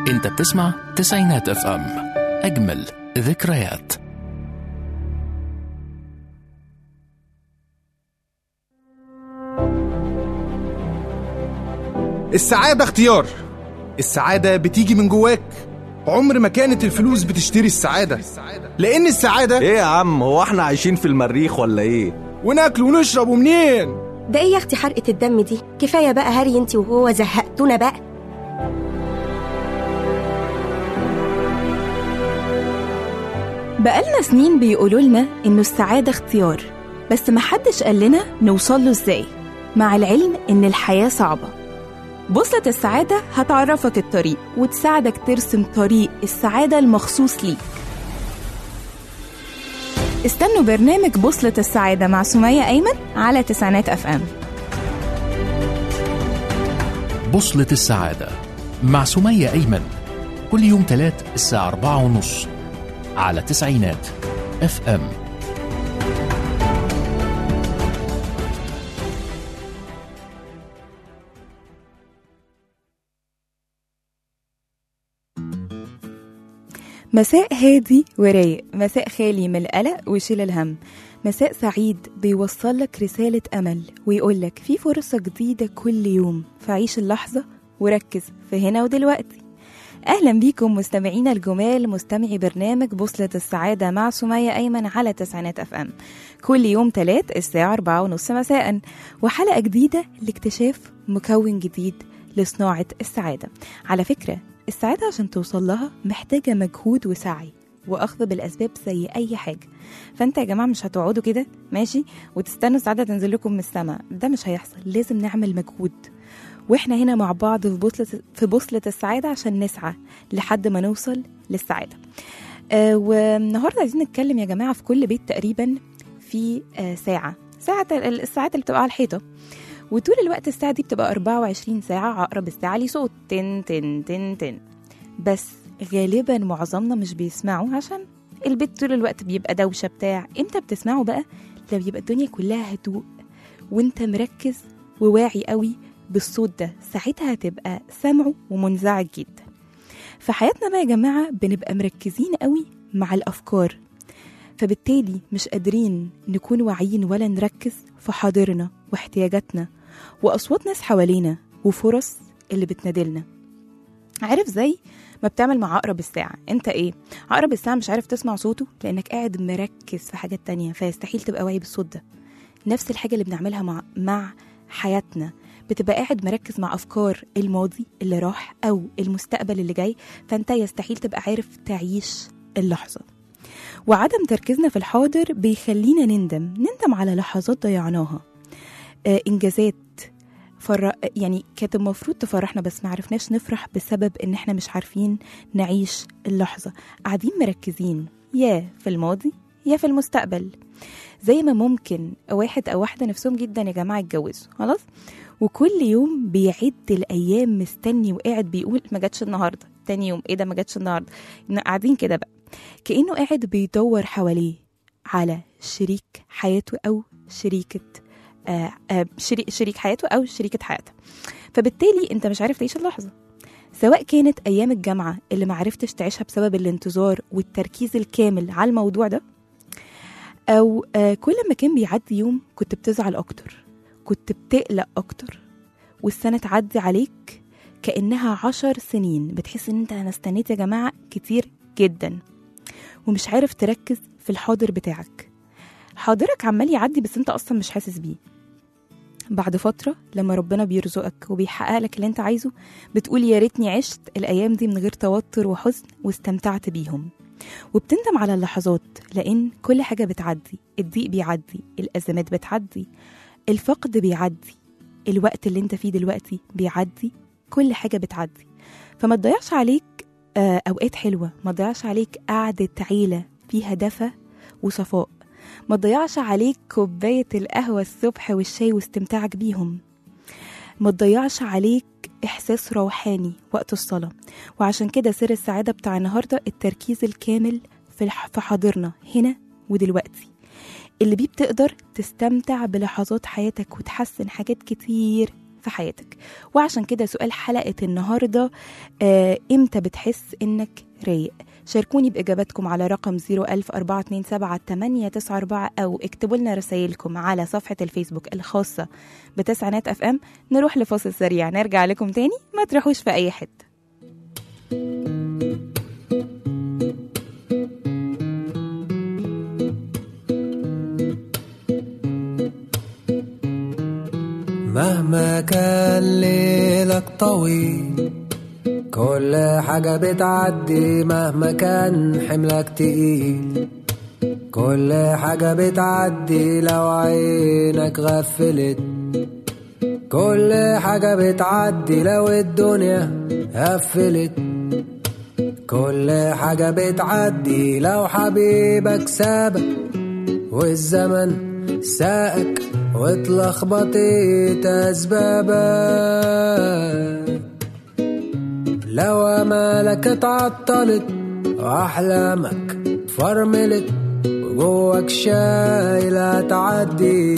انت بتسمع تسعينات اف ام اجمل ذكريات السعادة اختيار السعادة بتيجي من جواك عمر ما كانت الفلوس بتشتري السعادة لأن السعادة ايه يا عم هو احنا عايشين في المريخ ولا ايه وناكل ونشرب ومنين ده ايه يا اختي حرقة الدم دي كفاية بقى هري انت وهو زهقتونا بقى بقالنا سنين بيقولوا لنا إنه السعادة اختيار بس محدش قال لنا نوصل له إزاي مع العلم إن الحياة صعبة بوصلة السعادة هتعرفك الطريق وتساعدك ترسم طريق السعادة المخصوص ليك استنوا برنامج بوصلة السعادة مع سمية أيمن على تسعينات أف أم بوصلة السعادة مع سمية أيمن كل يوم تلات الساعة أربعة ونص على تسعينات اف ام مساء هادي ورايق مساء خالي من القلق وشيل الهم مساء سعيد بيوصل لك رسالة أمل ويقول لك في فرصة جديدة كل يوم فعيش اللحظة وركز في هنا ودلوقتي أهلا بيكم مستمعينا الجمال مستمعي برنامج بوصلة السعادة مع سمية أيمن على تسعينات أف أم كل يوم تلات الساعة أربعة ونص مساء وحلقة جديدة لاكتشاف مكون جديد لصناعة السعادة على فكرة السعادة عشان توصل لها محتاجة مجهود وسعي واخذ بالاسباب زي اي حاجه فانت يا جماعه مش هتقعدوا كده ماشي وتستنوا السعاده تنزل لكم من السماء ده مش هيحصل لازم نعمل مجهود واحنا هنا مع بعض في بوصله في بوصله السعاده عشان نسعى لحد ما نوصل للسعاده آه والنهارده عايزين نتكلم يا جماعه في كل بيت تقريبا في آه ساعه ساعه ال- الساعات اللي بتبقى على الحيطه وطول الوقت الساعه دي بتبقى 24 ساعه عقرب الساعه ليه صوت تن تن تن تن بس غالبا معظمنا مش بيسمعوا عشان البيت طول الوقت بيبقى دوشه بتاع امتى بتسمعوا بقى لما بيبقى الدنيا كلها هدوء وانت مركز وواعي قوي بالصوت ده ساعتها هتبقى سامعه ومنزعج جدا في حياتنا بقى يا جماعه بنبقى مركزين قوي مع الافكار فبالتالي مش قادرين نكون واعيين ولا نركز في حاضرنا واحتياجاتنا واصوات ناس حوالينا وفرص اللي بتنادلنا عارف زي ما بتعمل مع عقرب الساعة انت ايه عقرب الساعة مش عارف تسمع صوته لانك قاعد مركز في حاجات تانية فيستحيل تبقى واعي بالصوت ده نفس الحاجة اللي بنعملها مع مع حياتنا بتبقى قاعد مركز مع افكار الماضي اللي راح او المستقبل اللي جاي فانت يستحيل تبقى عارف تعيش اللحظة وعدم تركيزنا في الحاضر بيخلينا نندم نندم على لحظات ضيعناها آه انجازات فر... يعني كانت المفروض تفرحنا بس ما عرفناش نفرح بسبب ان احنا مش عارفين نعيش اللحظة قاعدين مركزين يا في الماضي يا في المستقبل زي ما ممكن واحد او واحدة نفسهم جدا يا جماعة يتجوزوا خلاص وكل يوم بيعد الايام مستني وقاعد بيقول ما جاتش النهارده تاني يوم ايه ده ما جاتش النهارده إن قاعدين كده بقى كانه قاعد بيدور حواليه على شريك حياته او شريكه آه آه شريك, شريك حياته او شريكه حياته فبالتالي انت مش عارف تعيش اللحظه سواء كانت ايام الجامعه اللي ما عرفتش تعيشها بسبب الانتظار والتركيز الكامل على الموضوع ده او آه كل ما كان بيعدي يوم كنت بتزعل اكتر كنت بتقلق اكتر والسنه تعدي عليك كانها عشر سنين بتحس ان انت انا استنيت يا جماعه كتير جدا ومش عارف تركز في الحاضر بتاعك حاضرك عمال يعدي بس انت اصلا مش حاسس بيه بعد فترة لما ربنا بيرزقك وبيحقق لك اللي انت عايزه بتقول يا ريتني عشت الأيام دي من غير توتر وحزن واستمتعت بيهم وبتندم على اللحظات لأن كل حاجة بتعدي الضيق بيعدي الأزمات بتعدي الفقد بيعدي الوقت اللي انت فيه دلوقتي بيعدي كل حاجة بتعدي فما تضيعش عليك آه، أوقات حلوة ما تضيعش عليك قعدة عيلة فيها دفى وصفاء ما تضيعش عليك كوباية القهوة الصبح والشاي واستمتاعك بيهم ما تضيعش عليك إحساس روحاني وقت الصلاة وعشان كده سر السعادة بتاع النهاردة التركيز الكامل في الح- في حاضرنا هنا ودلوقتي اللي بيه بتقدر تستمتع بلحظات حياتك وتحسن حاجات كتير في حياتك وعشان كده سؤال حلقة النهاردة آه إمتى بتحس إنك رايق شاركوني بإجاباتكم على رقم 010427894 أو اكتبوا لنا رسائلكم على صفحة الفيسبوك الخاصة بتسعينات أف أم نروح لفاصل سريع نرجع لكم تاني ما تروحوش في أي حتة مهما كان ليلك طويل كل حاجة بتعدي مهما كان حملك تقيل كل حاجة بتعدي لو عينك غفلت كل حاجة بتعدي لو الدنيا قفلت كل حاجة بتعدي لو حبيبك سابك والزمن ساقك واتلخبطت أسبابك لو أمالك اتعطلت وأحلامك فرملت وجواك شايلة تعدي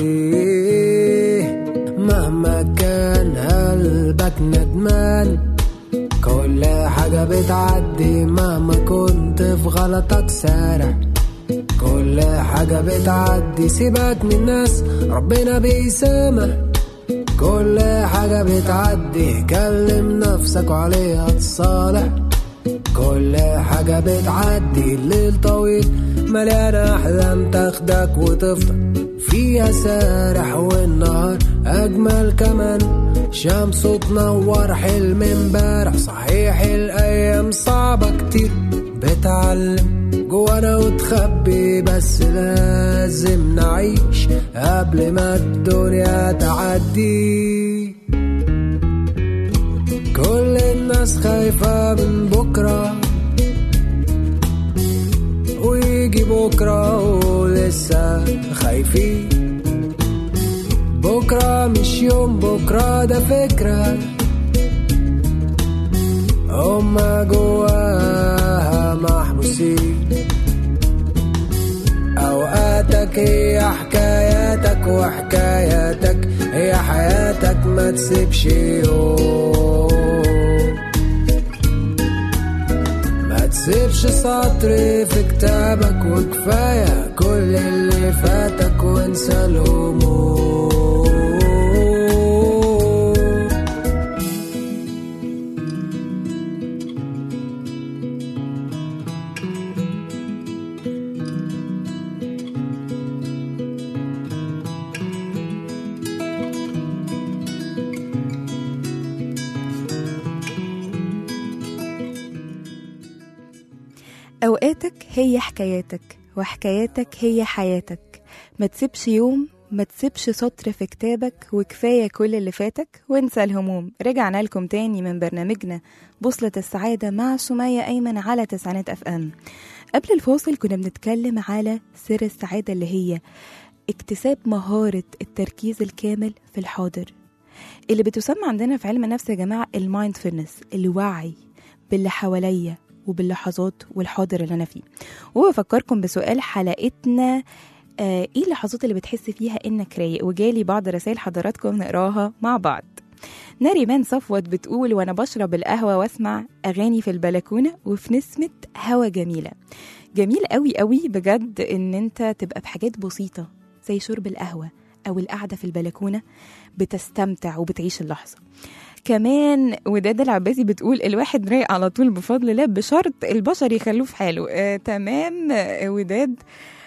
مهما كان قلبك ندمان كل حاجة بتعدي مهما كنت في غلطك سارح كل حاجة بتعدي سيبك من الناس ربنا بيسامح كل حاجة بتعدي كلم نفسك وعليها تصالح كل حاجة بتعدي الليل طويل مليان أحلام تاخدك وتفضل فيها سارح والنهار أجمل كمان شمس تنور حلم امبارح صحيح الأيام صعبة كتير بتعلم جوانا وتخبي بس لازم نعيش قبل ما الدنيا تعدي كل الناس خايفة من بكرة ويجي بكرة ولسه خايفين بكرة مش يوم بكرة ده فكرة هما جواها محبوسين أوقاتك هي حكاياتك وحكاياتك هي حياتك ما تسيبش يوم ما تسيبش سطر في كتابك وكفاية كل اللي فاتك وانسى الهموم أوقاتك هي حكاياتك وحكاياتك هي حياتك ما تسيبش يوم ما تسيبش سطر في كتابك وكفاية كل اللي فاتك وانسى الهموم رجعنا لكم تاني من برنامجنا بوصلة السعادة مع سمية أيمن على تسعينات أف أم قبل الفاصل كنا بنتكلم على سر السعادة اللي هي اكتساب مهارة التركيز الكامل في الحاضر اللي بتسمى عندنا في علم النفس يا جماعة المايندفولنس الوعي باللي حواليا وباللحظات والحاضر اللي أنا فيه وبفكركم بسؤال حلقتنا آه ايه اللحظات اللي بتحس فيها انك رايق وجالي بعض رسائل حضراتكم نقراها مع بعض ناريمان صفوت بتقول وانا بشرب القهوه واسمع اغاني في البلكونه وفي نسمه هوا جميله جميل قوي قوي بجد ان انت تبقى بحاجات بسيطه زي شرب القهوه او القعده في البلكونه بتستمتع وبتعيش اللحظه كمان وداد العباسي بتقول الواحد رايق على طول بفضل الله بشرط البشر يخلوه في حاله آه تمام آه وداد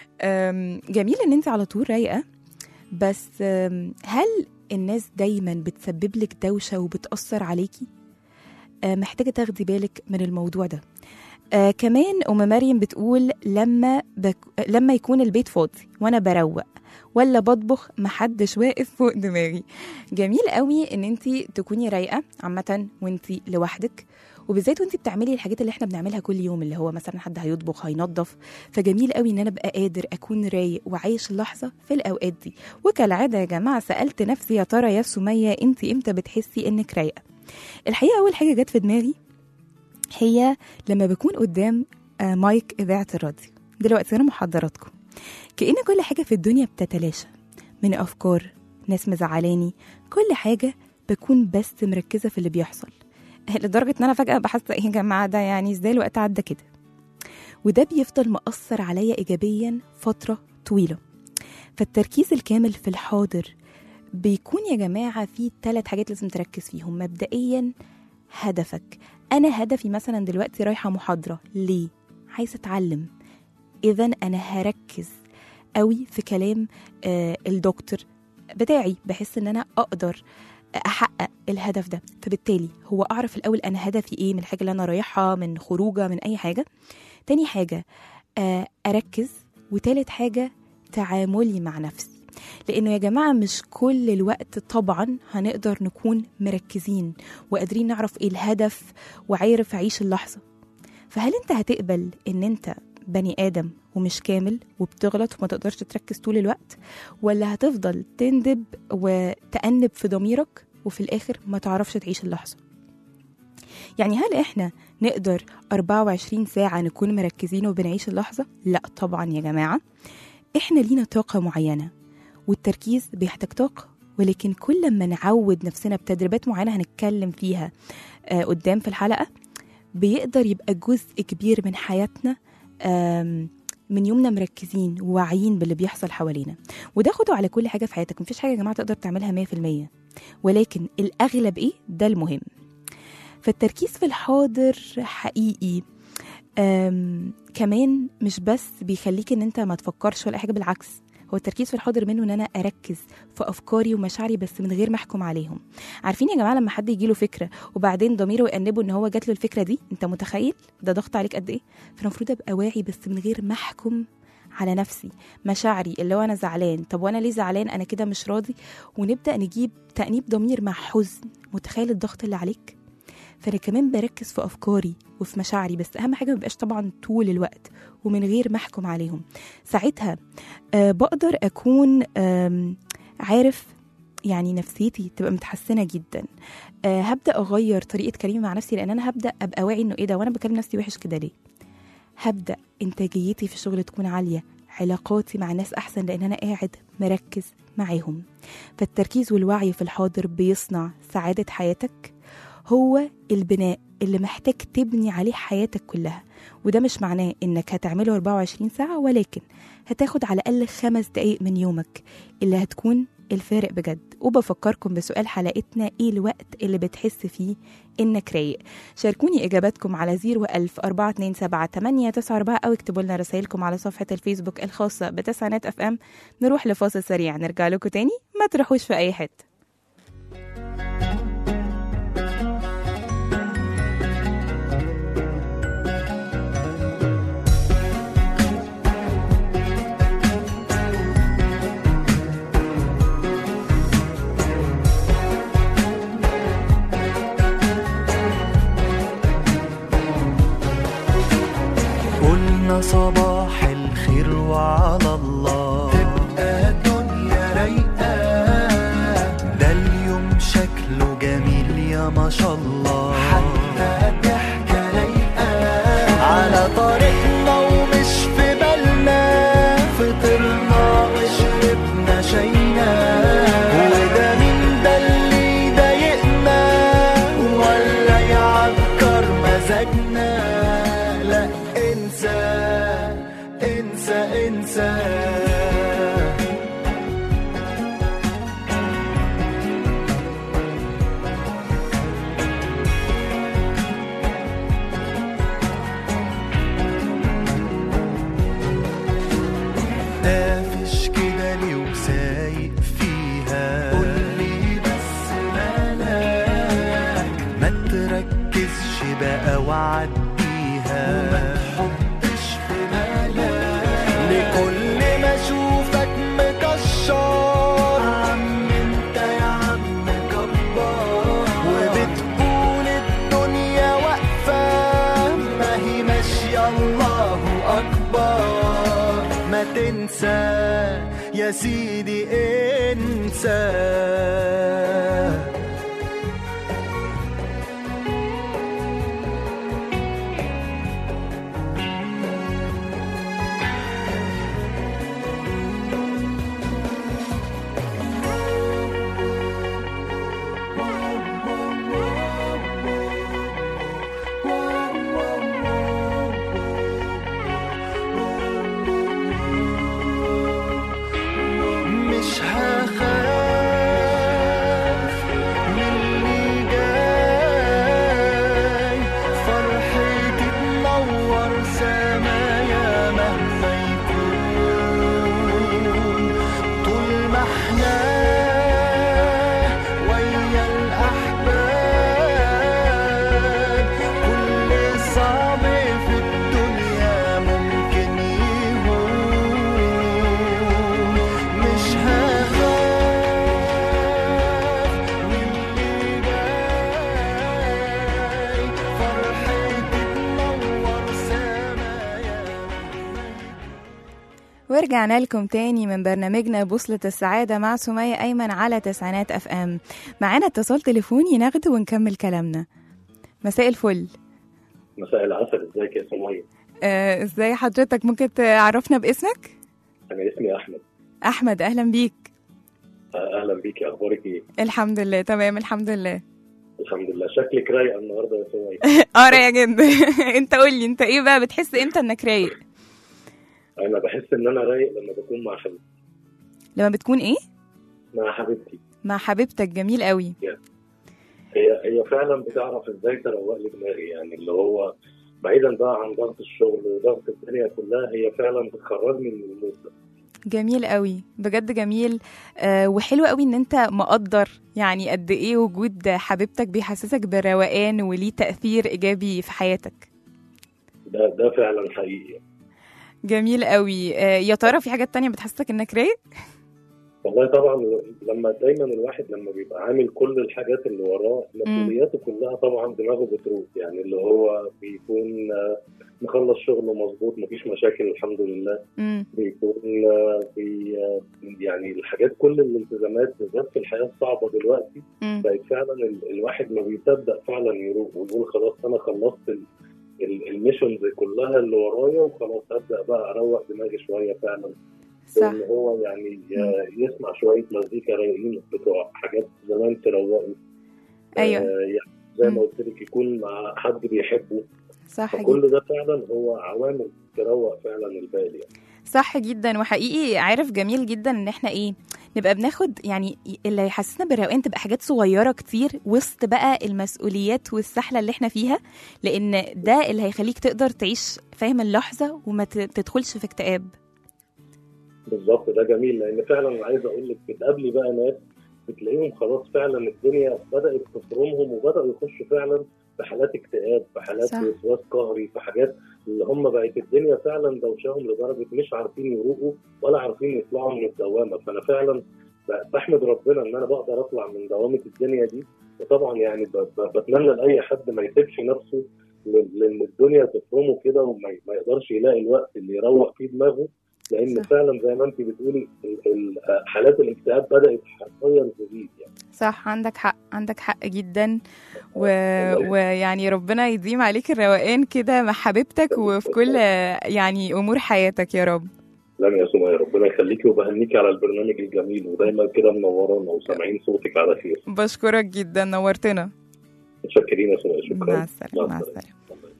آم، جميل ان انت على طول رايقه بس آم، هل الناس دايما بتسبب لك دوشه وبتاثر عليكي آه، محتاجه تاخدي بالك من الموضوع ده آه كمان ام مريم بتقول لما بك... لما يكون البيت فاضي وانا بروق ولا بطبخ محدش واقف فوق دماغي جميل قوي ان انت تكوني رايقه عامه وانت لوحدك وبالذات وانت بتعملي الحاجات اللي احنا بنعملها كل يوم اللي هو مثلا حد هيطبخ هينظف فجميل قوي ان انا ابقى قادر اكون رايق وعايش اللحظه في الاوقات دي وكالعاده يا جماعه سالت نفسي يا ترى يا سميه انت امتى بتحسي انك رايقه الحقيقه اول حاجه جت في دماغي هي لما بكون قدام آه، مايك اذاعه الراديو دلوقتي انا محضراتكم كأن كل حاجه في الدنيا بتتلاشى من افكار ناس مزعلاني كل حاجه بكون بس مركزة في اللي بيحصل لدرجة إن أنا فجأة بحس إيه يا جماعة ده يعني إزاي الوقت عدى كده وده بيفضل مأثر عليا إيجابيا فترة طويلة فالتركيز الكامل في الحاضر بيكون يا جماعة في ثلاث حاجات لازم تركز فيهم مبدئيا هدفك أنا هدفي مثلا دلوقتي رايحة محاضرة ليه؟ عايزة أتعلم إذا أنا هركز قوي في كلام آه الدكتور بتاعي بحس إن أنا أقدر أحقق الهدف ده فبالتالي هو أعرف الأول أنا هدفي إيه من الحاجة اللي أنا رايحها من خروجة من أي حاجة تاني حاجة آه أركز وتالت حاجة تعاملي مع نفسي لانه يا جماعه مش كل الوقت طبعا هنقدر نكون مركزين وقادرين نعرف ايه الهدف وعارف اعيش اللحظه فهل انت هتقبل ان انت بني ادم ومش كامل وبتغلط وما تقدرش تركز طول الوقت ولا هتفضل تندب وتأنب في ضميرك وفي الاخر ما تعرفش تعيش اللحظه يعني هل احنا نقدر 24 ساعة نكون مركزين وبنعيش اللحظة؟ لا طبعا يا جماعة احنا لينا طاقة معينة والتركيز بيحتاج طاقة ولكن كل ما نعود نفسنا بتدريبات معينة هنتكلم فيها آه قدام في الحلقة بيقدر يبقى جزء كبير من حياتنا آم، من يومنا مركزين وواعيين باللي بيحصل حوالينا وده خده على كل حاجة في حياتك مفيش حاجة يا جماعة تقدر تعملها 100% ولكن الأغلب إيه ده المهم فالتركيز في الحاضر حقيقي أم كمان مش بس بيخليك ان انت ما تفكرش ولا أي حاجه بالعكس هو التركيز في الحاضر منه ان انا اركز في افكاري ومشاعري بس من غير ما احكم عليهم عارفين يا جماعه لما حد يجيله فكره وبعدين ضميره يأنبه ان هو جات له الفكره دي انت متخيل ده ضغط عليك قد ايه فالمفروض ابقى واعي بس من غير ما احكم على نفسي مشاعري اللي هو انا زعلان طب وانا ليه زعلان انا كده مش راضي ونبدا نجيب تأنيب ضمير مع حزن متخيل الضغط اللي عليك فانا كمان بركز في افكاري وفي مشاعري بس اهم حاجه ما يبقاش طبعا طول الوقت ومن غير ما احكم عليهم ساعتها آه بقدر اكون آم، عارف يعني نفسيتي تبقى متحسنه جدا آه هبدا اغير طريقه كلامي مع نفسي لان انا هبدا ابقى واعي انه ايه ده وانا بكلم نفسي وحش كده ليه هبدا انتاجيتي في الشغل تكون عاليه علاقاتي مع ناس احسن لان انا قاعد مركز معاهم فالتركيز والوعي في الحاضر بيصنع سعاده حياتك هو البناء اللي محتاج تبني عليه حياتك كلها وده مش معناه انك هتعمله 24 ساعة ولكن هتاخد على الأقل خمس دقايق من يومك اللي هتكون الفارق بجد وبفكركم بسؤال حلقتنا ايه الوقت اللي بتحس فيه انك رايق شاركوني اجاباتكم على 01000 427 او اكتبوا لنا رسائلكم على صفحة الفيسبوك الخاصة بتسعينات اف ام نروح لفاصل سريع نرجع لكم تاني ما تروحوش في اي حته قلنا صباح الخير وعلى الله تبقى الدنيا رايقة ده اليوم شكله جميل يا ما شاء الله حتى ضحكة رايقة على طريقنا ومش في بالنا فطرنا وشربنا شاينا وده مين ده اللي يضايقنا ولا يعكر مزاجنا لا انسى انسى انسى قافش كده ليه وسايق فيها قولي بس مالك ما تركزش بقى وعديها وما تحطش في بالك لكل ما اشوفك مكشر عم انت يا عم كبار وبتقول الدنيا واقفة ما هي ماشية الله أكبر ما تنسى يا سيدي انسى ورجعنا لكم تاني من برنامجنا بوصلة السعادة مع سمية أيمن على تسعينات أف أم معانا اتصال تليفوني ناخده ونكمل كلامنا مساء الفل مساء العسل ازيك يا سمية آه، ازاي حضرتك ممكن تعرفنا باسمك انا اسمي احمد أحمد أهلا بيك آه، اهلا بيكي اخبارك ايه الحمد لله تمام الحمد لله الحمد لله شكلك رايقه النهارده يا سمية اه رايق جدا انت قول لي انت ايه بقى بتحس امتى انك رايق انا بحس ان انا رايق لما بكون مع حبيبتي لما بتكون ايه مع حبيبتي مع حبيبتك جميل قوي هي هي فعلا بتعرف ازاي تروق لي دماغي يعني اللي هو بعيدا بقى عن ضغط الشغل وضغط الدنيا كلها هي فعلا بتخرجني من المود ده جميل قوي بجد جميل آه وحلو قوي ان انت مقدر يعني قد ايه وجود حبيبتك بيحسسك بالروقان وليه تأثير ايجابي في حياتك ده ده فعلا حقيقي جميل قوي آه يا ترى في حاجات تانية بتحسسك انك رايق والله طبعا لما دايما الواحد لما بيبقى عامل كل الحاجات اللي وراه مسؤولياته كلها طبعا دماغه بتروح يعني اللي هو بيكون آه، مخلص شغله مظبوط مفيش مشاكل الحمد لله امم بيكون آه، بي آه، يعني الحاجات كل الالتزامات بالذات في الحياه الصعبه دلوقتي امم بقت فعلا ال- الواحد ما بيصدق فعلا يروح ويقول خلاص انا خلصت ال- ال- الميشنز كلها اللي ورايا وخلاص ابدا بقى اروق دماغي شويه فعلا صح ان هو يعني ي- يسمع شويه مزيكا رايقين بتوع حاجات زمان تروقه ايوه آه، يعني زي ما مم. قلت لك يكون مع حد بيحبه صح جدا فكل ده فعلا هو عوامل تروق فعلا البال يعني صح جدا وحقيقي عارف جميل جدا ان احنا ايه نبقى بناخد يعني اللي يحسسنا بالروقان تبقى حاجات صغيره كتير وسط بقى المسؤوليات والسحله اللي احنا فيها لان ده اللي هيخليك تقدر تعيش فاهم اللحظه وما ت- تدخلش في اكتئاب بالظبط ده جميل لان فعلا انا عايز اقول لك بتقابلي بقى ناس بتلاقيهم خلاص فعلا الدنيا بدات تفرمهم وبداوا يخشوا فعلا في حالات اكتئاب في حالات صح. وسواس قهري في حاجات اللي هم بقت الدنيا فعلا دوشاهم لدرجه مش عارفين يروقوا ولا عارفين يطلعوا من الدوامه فانا فعلا ب- بحمد ربنا ان انا بقدر اطلع من دوامه الدنيا دي وطبعا يعني ب- ب- بتمنى لاي حد ما يسيبش نفسه ل- لان الدنيا تفرمه كده وما ي- ما يقدرش يلاقي الوقت اللي يروق فيه دماغه لان صح. فعلا زي ما انت بتقولي ال- ال- حالات الاكتئاب بدات حرفيا تزيد يعني صح عندك حق عندك حق جدا و... ويعني ربنا يديم عليك الروقان كده مع حبيبتك وفي كل يعني امور حياتك يا رب لا يا سمية ربنا يخليكي وبهنيكي على البرنامج الجميل ودايما كده منورانا وسامعين صوتك على خير بشكرك جدا نورتنا متشكرين يا سمية شكرا مع السلامه مع السلامه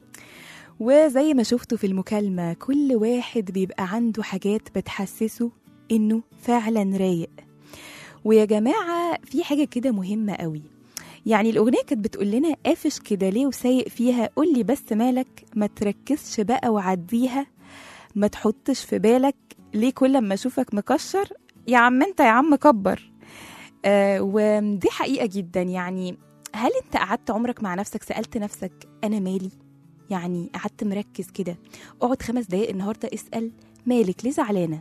وزي ما شفتوا في المكالمة كل واحد بيبقى عنده حاجات بتحسسه إنه فعلا رايق ويا جماعة في حاجة كده مهمة قوي يعني الأغنية كانت بتقول لنا قافش كده ليه وسايق فيها قول لي بس مالك ما تركزش بقى وعديها ما تحطش في بالك ليه كل ما أشوفك مكشر يا عم أنت يا عم كبر آه ودي حقيقة جدا يعني هل أنت قعدت عمرك مع نفسك سألت نفسك أنا مالي يعني قعدت مركز كده اقعد خمس دقايق النهارده اسال مالك ليه زعلانه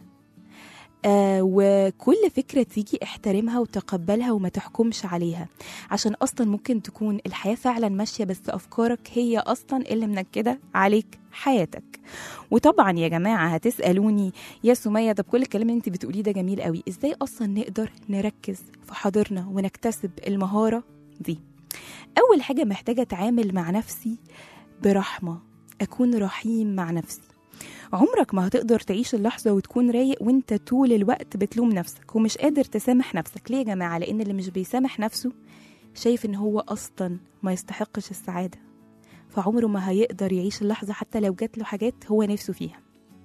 آه وكل فكرة تيجي احترمها وتقبلها وما تحكمش عليها عشان أصلا ممكن تكون الحياة فعلا ماشية بس أفكارك هي أصلا اللي منكدة عليك حياتك وطبعا يا جماعة هتسألوني يا سمية طب كل الكلام اللي انت بتقوليه ده جميل قوي ازاي أصلا نقدر نركز في حاضرنا ونكتسب المهارة دي أول حاجة محتاجة أتعامل مع نفسي برحمة أكون رحيم مع نفسي عمرك ما هتقدر تعيش اللحظة وتكون رايق وانت طول الوقت بتلوم نفسك ومش قادر تسامح نفسك ليه يا جماعة لأن اللي مش بيسامح نفسه شايف ان هو أصلا ما يستحقش السعادة فعمره ما هيقدر يعيش اللحظة حتى لو جات له حاجات هو نفسه فيها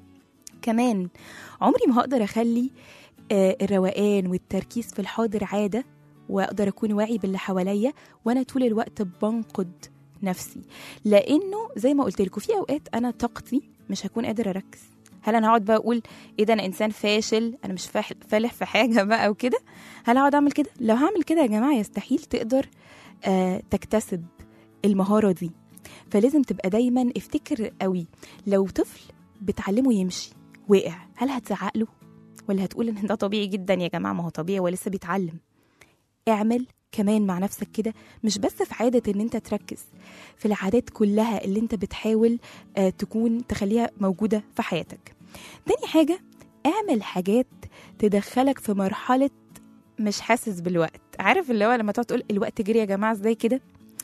كمان عمري ما هقدر أخلي آه، الروقان والتركيز في الحاضر عادة وأقدر أكون واعي باللي حواليا وأنا طول الوقت بنقد نفسي لانه زي ما قلت لكم في اوقات انا طاقتي مش هكون قادر اركز هل انا هقعد بقى اقول ايه ده انا انسان فاشل انا مش فاح- فالح في حاجه بقى وكده هل هقعد اعمل كده لو هعمل كده يا جماعه يستحيل تقدر آه تكتسب المهاره دي فلازم تبقى دايما افتكر قوي لو طفل بتعلمه يمشي وقع هل هتزعق له ولا هتقول ان ده طبيعي جدا يا جماعه ما هو طبيعي هو لسه بيتعلم اعمل كمان مع نفسك كده مش بس في عادة ان انت تركز في العادات كلها اللي انت بتحاول آه، تكون تخليها موجودة في حياتك تاني حاجة اعمل حاجات تدخلك في مرحلة مش حاسس بالوقت عارف اللي هو لما تقعد تقول الوقت جري يا جماعة ازاي كده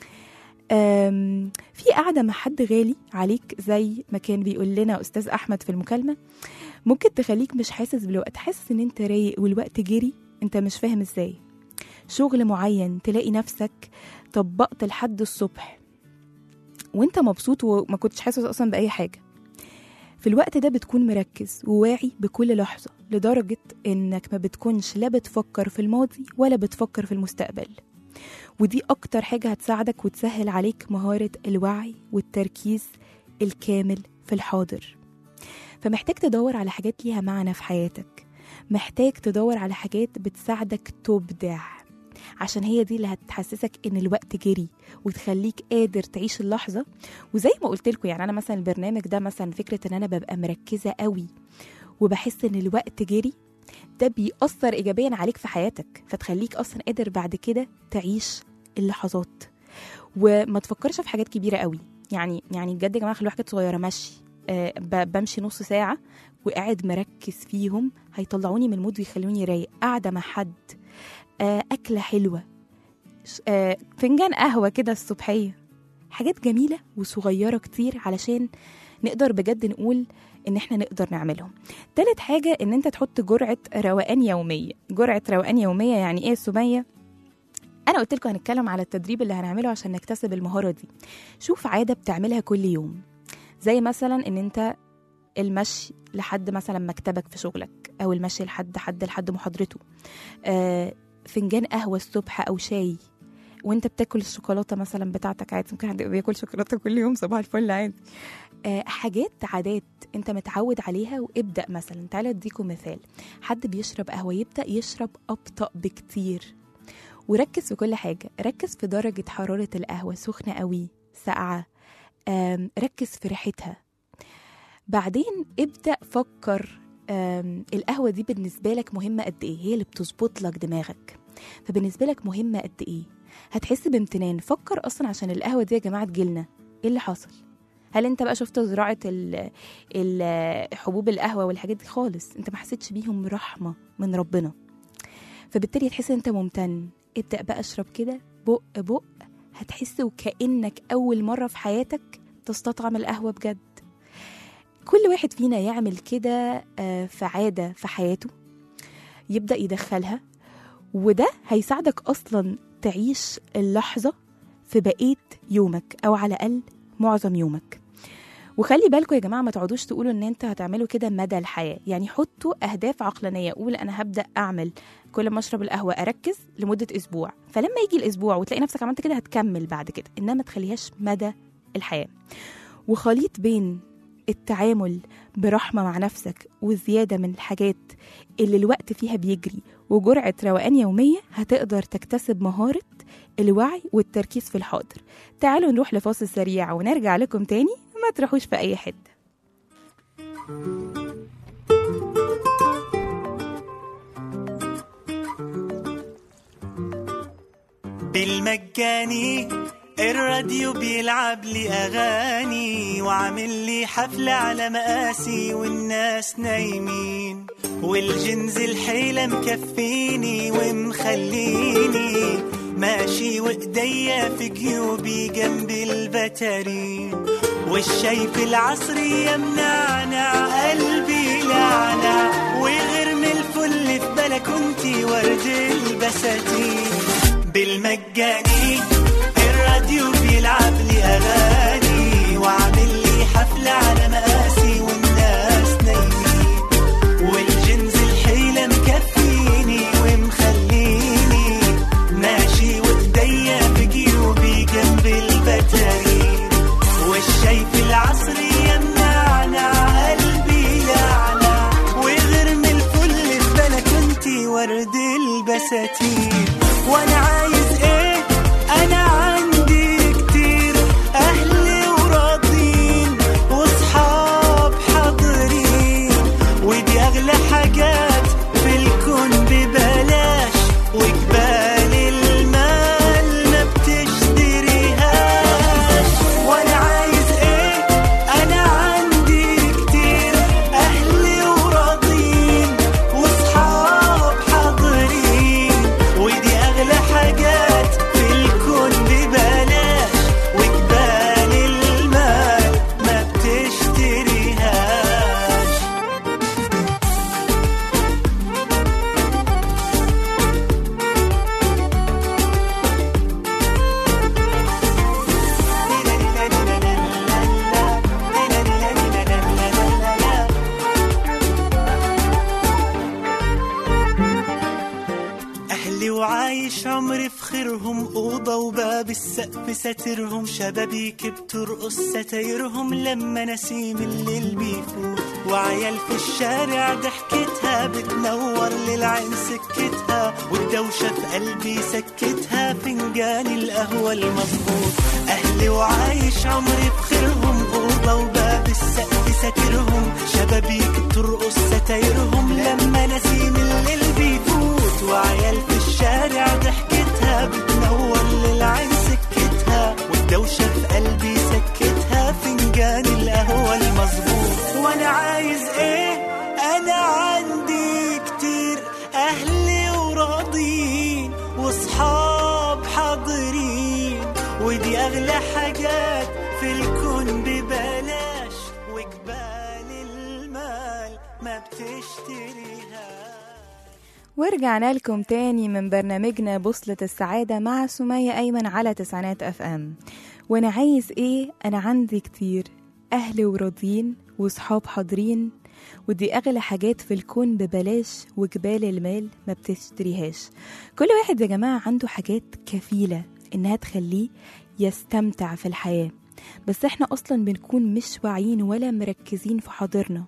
أم، في قاعدة مع حد غالي عليك زي ما كان بيقول لنا أستاذ أحمد في المكالمة ممكن تخليك مش حاسس بالوقت حاسس إن أنت رايق والوقت جري أنت مش فاهم إزاي شغل معين تلاقي نفسك طبقت لحد الصبح وانت مبسوط وما كنتش حاسس اصلا باي حاجه في الوقت ده بتكون مركز وواعي بكل لحظه لدرجه انك ما بتكونش لا بتفكر في الماضي ولا بتفكر في المستقبل ودي اكتر حاجه هتساعدك وتسهل عليك مهاره الوعي والتركيز الكامل في الحاضر فمحتاج تدور على حاجات ليها معنى في حياتك محتاج تدور على حاجات بتساعدك تبدع عشان هي دي اللي هتحسسك ان الوقت جري وتخليك قادر تعيش اللحظه وزي ما قلت لكم يعني انا مثلا البرنامج ده مثلا فكره ان انا ببقى مركزه قوي وبحس ان الوقت جري ده بيأثر ايجابيا عليك في حياتك فتخليك اصلا قادر بعد كده تعيش اللحظات وما تفكرش في حاجات كبيره قوي يعني يعني بجد يا جماعه خلوا حاجات صغيره مشي آه ب- بمشي نص ساعه وقاعد مركز فيهم هيطلعوني من المود ويخلوني رايق قاعده مع حد آه أكلة حلوة ش- آه فنجان قهوة كده الصبحية حاجات جميلة وصغيرة كتير علشان نقدر بجد نقول ان احنا نقدر نعملهم تالت حاجة ان انت تحط جرعة روقان يومية جرعة روقان يومية يعني ايه يا سمية انا قلت لكم هنتكلم على التدريب اللي هنعمله عشان نكتسب المهارة دي شوف عادة بتعملها كل يوم زي مثلا ان انت المشي لحد مثلا مكتبك في شغلك او المشي لحد حد لحد محاضرته آه فنجان قهوة الصبح أو شاي وانت بتاكل الشوكولاتة مثلا بتاعتك عادي ممكن حد يبقى بياكل شوكولاتة كل يوم صباح الفل عادي آه حاجات عادات انت متعود عليها وابدأ مثلا تعالى اديكم مثال حد بيشرب قهوة يبدأ يشرب أبطأ بكتير وركز في كل حاجة ركز في درجة حرارة القهوة سخنة قوي ساقعة آم، ركز في ريحتها بعدين ابدأ فكر آم، القهوة دي بالنسبة لك مهمة قد إيه هي اللي بتظبط لك دماغك فبالنسبة لك مهمة قد إيه هتحس بامتنان فكر أصلا عشان القهوة دي يا جماعة تجيلنا إيه اللي حصل هل انت بقى شفت زراعة ال- ال- حبوب القهوة والحاجات دي خالص انت ما حسيتش بيهم رحمة من ربنا فبالتالي تحس انت ممتن ابدأ بقى اشرب كده بق بق هتحس وكأنك أول مرة في حياتك تستطعم القهوة بجد كل واحد فينا يعمل كده آه، في عادة في حياته يبدأ يدخلها وده هيساعدك أصلا تعيش اللحظة في بقية يومك أو على الأقل معظم يومك وخلي بالكم يا جماعة ما تقعدوش تقولوا ان انت هتعملوا كده مدى الحياة يعني حطوا أهداف عقلانية قول أنا هبدأ أعمل كل ما أشرب القهوة أركز لمدة أسبوع فلما يجي الأسبوع وتلاقي نفسك عملت كده هتكمل بعد كده إنما ما تخليهاش مدى الحياة وخليط بين التعامل برحمة مع نفسك وزيادة من الحاجات اللي الوقت فيها بيجري وجرعة روقان يومية هتقدر تكتسب مهارة الوعي والتركيز في الحاضر تعالوا نروح لفاصل سريع ونرجع لكم تاني ما تروحوش في أي حتة بالمجاني الراديو بيلعب لي اغاني وعامل لي حفله على مقاسي والناس نايمين والجنز الحيله مكفيني ومخليني ماشي وايديا في جيوبي جنب البتارين والشاي في العصرية منعنع قلبي لعنع وغير من الفل في بلكونتي ورد البساتين بالمجاني الراديو بيلعب لي اغاني وعامل لي حفله على مقاسي والناس نايمين والجنز الحيله مكفيني ومخليني ماشي وايديا في جيوبي جنب البتارين والشاي في العصرية منعنع قلبي لعنع وغير من الفل في بلكونتي ورد البساتين وانا عايز ايه انا وباب السقف ساترهم شبابيك بترقص ستايرهم لما نسيم الليل بيفوت وعيال في الشارع ضحكتها بتنور للعين سكتها والدوشة في قلبي سكتها فنجان القهوة المظبوط أهلي وعايش عمري بخيرهم أوضة وباب السقف ساترهم شبابيك بترقص ستايرهم لما نسيم الليل بيفوت وعيال في الشارع ضحكتها بتنور للعين سكتها والدوشة في قلبي سكتها فنجان القهوة المظبوط وأنا عايز إيه أنا عندي كتير أهلي وراضيين وصحاب حاضرين ودي أغلى حاجات في الكون ببلاش وجبال المال ما بتشتريها ورجعنا لكم تاني من برنامجنا بوصلة السعادة مع سمية أيمن على تسعينات أف أم وأنا عايز إيه أنا عندي كتير أهل وراضيين وصحاب حاضرين ودي أغلى حاجات في الكون ببلاش وجبال المال ما بتشتريهاش كل واحد يا جماعة عنده حاجات كفيلة إنها تخليه يستمتع في الحياة بس إحنا أصلا بنكون مش واعيين ولا مركزين في حاضرنا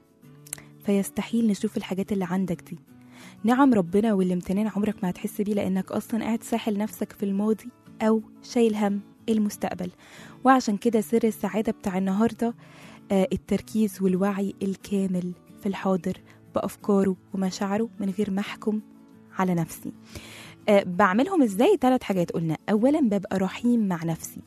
فيستحيل نشوف الحاجات اللي عندك دي نعم ربنا والامتنان عمرك ما هتحس بيه لانك اصلا قاعد ساحل نفسك في الماضي او شايل هم المستقبل وعشان كده سر السعادة بتاع النهاردة آه التركيز والوعي الكامل في الحاضر بأفكاره ومشاعره من غير ما أحكم على نفسي آه بعملهم ازاي ثلاث حاجات قلنا اولا ببقى رحيم مع نفسي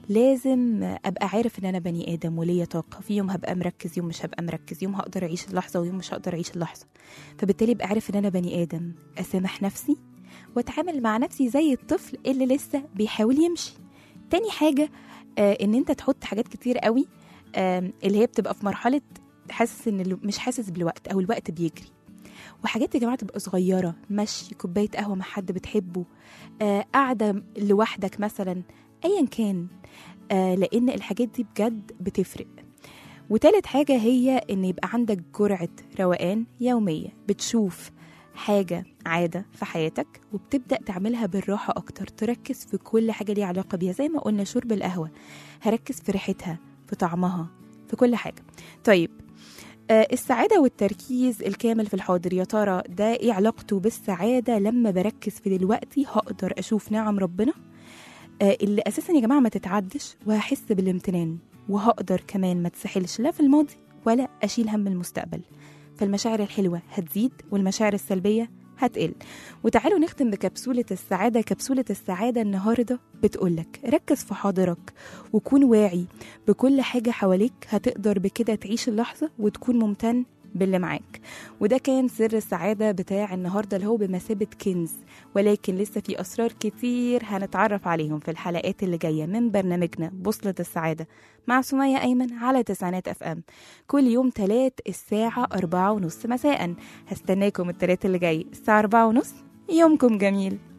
لازم ابقى عارف ان انا بني ادم وليا طاقه في يوم هبقى مركز يوم مش هبقى مركز يوم هقدر اعيش اللحظه ويوم مش هقدر اعيش اللحظه فبالتالي ابقى عارف ان انا بني ادم اسامح نفسي واتعامل مع نفسي زي الطفل اللي لسه بيحاول يمشي تاني حاجه آه ان انت تحط حاجات كتير قوي آه اللي هي بتبقى في مرحله حاسس ان الو- مش حاسس بالوقت او الوقت بيجري وحاجات يا جماعه تبقى صغيره مشي كوبايه قهوه مع حد بتحبه آه قاعده لوحدك مثلا ايا كان آه لان الحاجات دي بجد بتفرق وتالت حاجة هي إن يبقى عندك جرعة روقان يومية بتشوف حاجة عادة في حياتك وبتبدأ تعملها بالراحة أكتر تركز في كل حاجة ليها علاقة بيها زي ما قلنا شرب القهوة هركز في ريحتها في طعمها في كل حاجة طيب آه، السعادة والتركيز الكامل في الحاضر يا ترى ده ايه علاقته بالسعادة لما بركز في دلوقتي هقدر أشوف نعم ربنا آه، اللي أساسا يا جماعة ما تتعدش وهحس بالامتنان وهقدر كمان ما تسحلش لا في الماضي ولا أشيل هم المستقبل فالمشاعر الحلوة هتزيد والمشاعر السلبية هتقل وتعالوا نختم بكبسولة السعادة كبسولة السعادة النهاردة بتقولك ركز في حاضرك وكون واعي بكل حاجة حواليك هتقدر بكده تعيش اللحظة وتكون ممتن باللي معاك وده كان سر السعادة بتاع النهاردة اللي هو بمثابة كنز ولكن لسه في أسرار كتير هنتعرف عليهم في الحلقات اللي جاية من برنامجنا بوصلة السعادة مع سمية أيمن على تسعينات أف أم كل يوم تلات الساعة أربعة ونص مساء هستناكم التلات اللي جاي الساعة أربعة ونص يومكم جميل